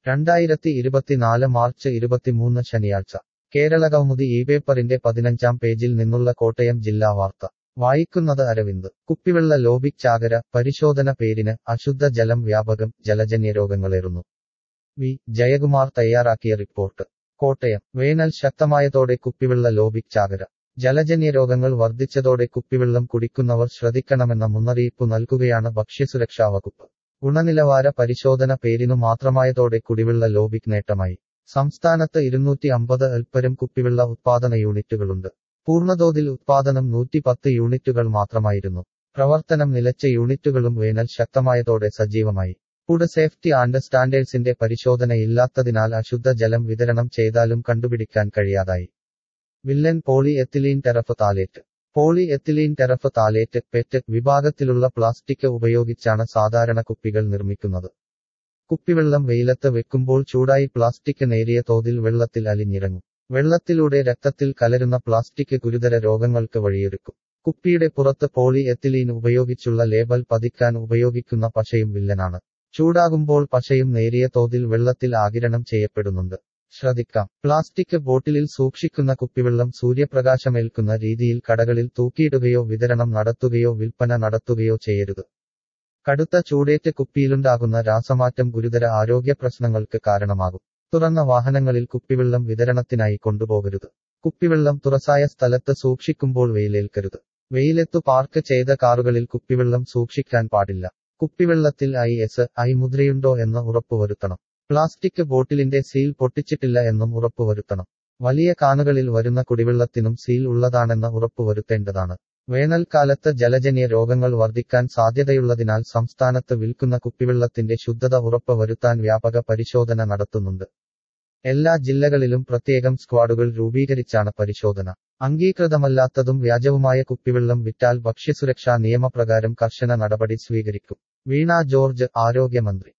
രണ്ടായിരത്തി ഇരുപത്തിനാല് മാർച്ച് ഇരുപത്തിമൂന്ന് ശനിയാഴ്ച കേരളകൗമുദി ഈ പേപ്പറിന്റെ പതിനഞ്ചാം പേജിൽ നിന്നുള്ള കോട്ടയം ജില്ലാ വാർത്ത വായിക്കുന്നത് അരവിന്ദ് കുപ്പിവെള്ള ലോബിക് ചാകര പരിശോധന പേരിന് അശുദ്ധ ജലം വ്യാപകം ജലജന്യ രോഗങ്ങളേറുന്നു വി ജയകുമാർ തയ്യാറാക്കിയ റിപ്പോർട്ട് കോട്ടയം വേനൽ ശക്തമായതോടെ കുപ്പിവെള്ള ലോബിക് ചാകര ജലജന്യ രോഗങ്ങൾ വർദ്ധിച്ചതോടെ കുപ്പിവെള്ളം കുടിക്കുന്നവർ ശ്രദ്ധിക്കണമെന്ന മുന്നറിയിപ്പ് നൽകുകയാണ് ഭക്ഷ്യസുരക്ഷാ വകുപ്പ് ഗുണനിലവാര പരിശോധന പേരിനു മാത്രമായതോടെ കുടിവെള്ള ലോബിക് നേട്ടമായി സംസ്ഥാനത്ത് ഇരുന്നൂറ്റി അമ്പത് അൽപ്പരം കുപ്പിവെള്ള ഉത്പാദന യൂണിറ്റുകളുണ്ട് പൂർണ്ണതോതിൽ ഉത്പാദനം നൂറ്റി പത്ത് യൂണിറ്റുകൾ മാത്രമായിരുന്നു പ്രവർത്തനം നിലച്ച യൂണിറ്റുകളും വേനൽ ശക്തമായതോടെ സജീവമായി ഫുഡ് സേഫ്റ്റി ആൻഡ് സ്റ്റാൻഡേർഡ്സിന്റെ പരിശോധനയില്ലാത്തതിനാൽ അശുദ്ധ ജലം വിതരണം ചെയ്താലും കണ്ടുപിടിക്കാൻ കഴിയാതായി വില്ലൻ poly ethylene terephthalate poly ethylene terephthalate PET വിഭാഗത്തിലുള്ള പ്ലാസ്റ്റിക് ഉപയോഗിച്ചാണ് സാധാരണ കുപ്പികൾ നിർമ്മിക്കുന്നത് കുപ്പിവെള്ളം വെയിലത്ത് വെക്കുമ്പോൾ ചൂടായി പ്ലാസ്റ്റിക് നേരിയ തോതിൽ വെള്ളത്തിൽ അലിഞ്ഞിറങ്ങും വെള്ളത്തിലൂടെ രക്തത്തിൽ കലരുന്ന പ്ലാസ്റ്റിക് ഗുരുതര രോഗങ്ങൾക്ക് വഴിയൊരുക്കും കുപ്പിയുടെ പുറത്ത് പോളി എത്തിലീൻ ഉപയോഗിച്ചുള്ള ലേബൽ പതിക്കാൻ ഉപയോഗിക്കുന്ന പശയും വില്ലനാണ് ചൂടാകുമ്പോൾ പശയും നേരിയ തോതിൽ വെള്ളത്തിൽ ആകിരണം ചെയ്യപ്പെടുന്നുണ്ട് ശ്രദ്ധിക്കാം പ്ലാസ്റ്റിക് ബോട്ടിലിൽ സൂക്ഷിക്കുന്ന കുപ്പിവെള്ളം സൂര്യപ്രകാശമേൽക്കുന്ന രീതിയിൽ കടകളിൽ തൂക്കിയിടുകയോ വിതരണം നടത്തുകയോ വിൽപ്പന നടത്തുകയോ ചെയ്യരുത് കടുത്ത ചൂടേറ്റ് കുപ്പിയിലുണ്ടാകുന്ന രാസമാറ്റം ഗുരുതര ആരോഗ്യ പ്രശ്നങ്ങൾക്ക് കാരണമാകും തുറന്ന വാഹനങ്ങളിൽ കുപ്പിവെള്ളം വിതരണത്തിനായി കൊണ്ടുപോകരുത് കുപ്പിവെള്ളം തുറസായ സ്ഥലത്ത് സൂക്ഷിക്കുമ്പോൾ വെയിലേൽക്കരുത് വെയിലത്തു പാർക്ക് ചെയ്ത കാറുകളിൽ കുപ്പിവെള്ളം സൂക്ഷിക്കാൻ പാടില്ല കുപ്പിവെള്ളത്തിൽ ഐ എസ് ഐ മുദ്രയുണ്ടോ എന്ന് ഉറപ്പുവരുത്തണം പ്ലാസ്റ്റിക് ബോട്ടിലിന്റെ സീൽ പൊട്ടിച്ചിട്ടില്ല എന്നും ഉറപ്പുവരുത്തണം വലിയ കാനുകളിൽ വരുന്ന കുടിവെള്ളത്തിനും സീൽ ഉള്ളതാണെന്ന് ഉറപ്പുവരുത്തേണ്ടതാണ് വേനൽക്കാലത്ത് ജലജന്യ രോഗങ്ങൾ വർദ്ധിക്കാൻ സാധ്യതയുള്ളതിനാൽ സംസ്ഥാനത്ത് വിൽക്കുന്ന കുപ്പിവെള്ളത്തിന്റെ ശുദ്ധത ഉറപ്പ് വരുത്താൻ വ്യാപക പരിശോധന നടത്തുന്നുണ്ട് എല്ലാ ജില്ലകളിലും പ്രത്യേകം സ്ക്വാഡുകൾ രൂപീകരിച്ചാണ് പരിശോധന അംഗീകൃതമല്ലാത്തതും വ്യാജവുമായ കുപ്പിവെള്ളം വിറ്റാൽ ഭക്ഷ്യസുരക്ഷാ നിയമപ്രകാരം കർശന നടപടി സ്വീകരിക്കും വീണ ജോർജ് ആരോഗ്യമന്ത്രി